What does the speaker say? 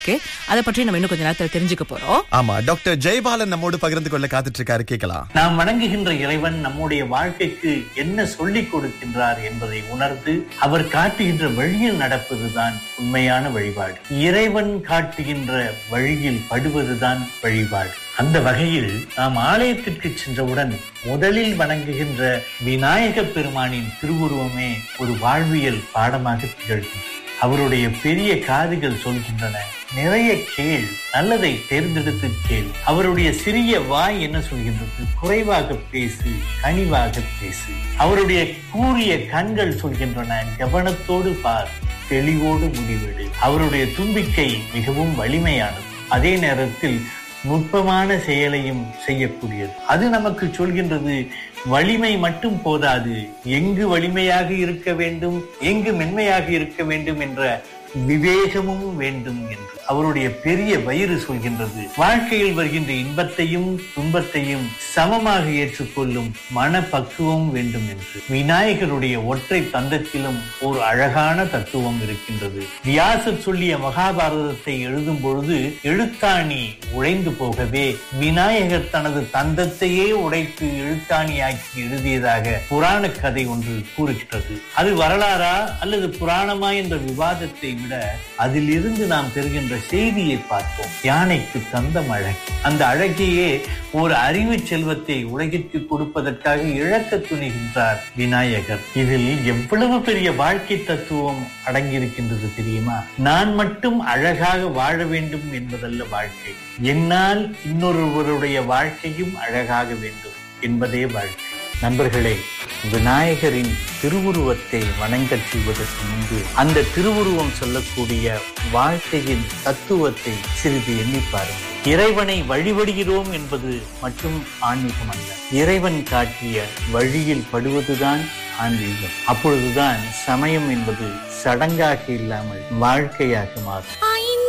இருக்கு அதை பற்றி நம்ம இன்னும் கொஞ்ச நேரத்துல தெரிஞ்சுக்க போறோம் ஆமா டாக்டர் ஜெயபாலன் நம்மோடு பகிர்ந்து கொள்ள காத்துட்டு இருக்காரு கேட்கலாம் நாம் வணங்குகின்ற இறைவன் நம்முடைய வாழ்க்கைக்கு என்ன சொல்லிக் கொடுக்கின்றார் என்பதை உணர்ந்து அவர் காட்டுகின்ற வழியில் நடப்பதுதான் உண்மையான வழிபாடு இறைவன் காட்டுகின்ற வழியில் படுவதுதான் வழிபாடு அந்த வகையில் நாம் ஆலயத்திற்கு சென்றவுடன் முதலில் வணங்குகின்ற விநாயக பெருமானின் திருவுருவமே ஒரு வாழ்வியல் பாடமாக திகழ்கின்றது அவருடைய பெரிய காதுகள் சொல்கின்றன நிறைய கேள் நல்லதை தேர்ந்தெடுத்து கேள் அவருடைய சிறிய வாய் என்ன சொல்கின்றது குறைவாக பேசு கனிவாக பேசு அவருடைய கூறிய கண்கள் சொல்கின்றன கவனத்தோடு பார் தெளிவோடு முடிவெடு அவருடைய தும்பிக்கை மிகவும் வலிமையானது அதே நேரத்தில் நுட்பமான செயலையும் செய்யக்கூடியது அது நமக்கு சொல்கின்றது வலிமை மட்டும் போதாது எங்கு வலிமையாக இருக்க வேண்டும் எங்கு மென்மையாக இருக்க வேண்டும் என்ற விவேகமும் வேண்டும் என்று அவருடைய பெரிய வயிறு சொல்கின்றது வாழ்க்கையில் வருகின்ற இன்பத்தையும் துன்பத்தையும் சமமாக ஏற்றுக்கொள்ளும் மனப்பக்குவம் வேண்டும் என்று விநாயகருடைய ஒற்றை தந்தத்திலும் ஒரு அழகான தத்துவம் இருக்கின்றது வியாசர் சொல்லிய மகாபாரதத்தை எழுதும் பொழுது எழுத்தாணி உடைந்து போகவே விநாயகர் தனது தந்தத்தையே உடைத்து எழுத்தாணியாக்கி எழுதியதாக புராண கதை ஒன்று கூறுகின்றது அது வரலாறா அல்லது புராணமா என்ற விவாதத்தை விட அதில் இருந்து நாம் பெறுகின்ற செய்தியை பார்ப்போம் யானைக்கு தந்தம் அழகு அந்த அழகையே ஒரு அறிவு செல்வத்தை உலகிற்கு கொடுப்பதற்காக இழக்க துணிகின்றார் விநாயகர் இதில் எவ்வளவு பெரிய வாழ்க்கை தத்துவம் அடங்கியிருக்கின்றது தெரியுமா நான் மட்டும் அழகாக வாழ வேண்டும் என்பதல்ல வாழ்க்கை என்னால் இன்னொருவருடைய வாழ்க்கையும் அழகாக வேண்டும் என்பதே வாழ்க்கை நண்பர்களே விநாயகரின் திருவுருவத்தை வணங்கச் செய்வதற்கு முன்பு அந்த திருவுருவம் சொல்லக்கூடிய வாழ்க்கையின் தத்துவத்தை சிறிது எண்ணி பாருங்கள் இறைவனை வழிபடுகிறோம் என்பது மட்டும் ஆன்மீகம் அல்ல இறைவன் காட்டிய வழியில் படுவதுதான் ஆன்மீகம் அப்பொழுதுதான் சமயம் என்பது சடங்காக இல்லாமல் வாழ்க்கையாக மாறும்